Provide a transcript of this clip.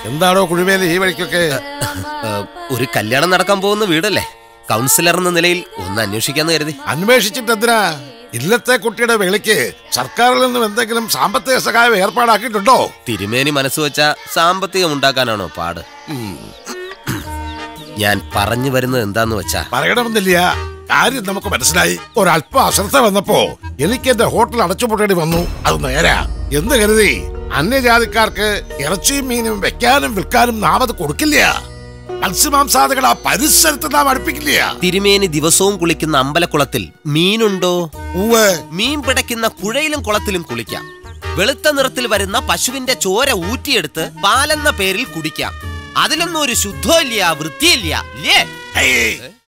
എന്താണോ കുഴിമേല് ഈ വഴിക്കൊക്കെ ഏ, ഒരു കല്യാണം നടക്കാൻ പോകുന്ന വീടല്ലേ കൗൺസിലർ എന്ന നിലയിൽ ഒന്ന് അന്വേഷിക്കാന്ന് കരുതി അന്വേഷിച്ചിട്ട് എന്തിനാ ഇല്ലത്തെ കുട്ടിയുടെ വേളിക്ക് സർക്കാരിൽ നിന്നും എന്തെങ്കിലും സാമ്പത്തിക സഹായം ഏർപ്പാടാക്കിയിട്ടുണ്ടോ തിരുമേനി മനസ്സ് വെച്ച സാമ്പത്തികം ഉണ്ടാക്കാനാണോ പാട് ഞാൻ പറഞ്ഞു വരുന്നത് എന്താന്ന് വെച്ചാ പറയണമെന്നില്ല കാര്യം നമുക്ക് മനസ്സിലായി ഒരല്പം അശ്രദ്ധ വന്നപ്പോ എനിക്ക് എന്റെ ഹോട്ടൽ അടച്ചുപൂട്ടേണ്ടി വന്നു അത് നേരാ എന്ത് കരുതി അന്യജാതിക്കാർക്ക് ഇറച്ചിയും മീനും വെക്കാനും വിൽക്കാനും നാം അത് കൊടുക്കില്ല മത്സ്യമാംസാദികൾ ആ പരിസരത്ത് നാം അടുപ്പിക്കില്ല തിരുമേനി ദിവസവും കുളിക്കുന്ന അമ്പലക്കുളത്തിൽ മീനുണ്ടോ ഉവ്വ് മീൻ പിടയ്ക്കുന്ന പുഴയിലും കുളത്തിലും കുളിക്കാം വെളുത്ത നിറത്തിൽ വരുന്ന പശുവിന്റെ ചോര ഊറ്റിയെടുത്ത് പാലെന്ന പേരിൽ കുടിക്കാം അതിലൊന്നും ഒരു ശുദ്ധമില്ല വൃത്തിയില്ല ഇല്ലേ ഹേയ്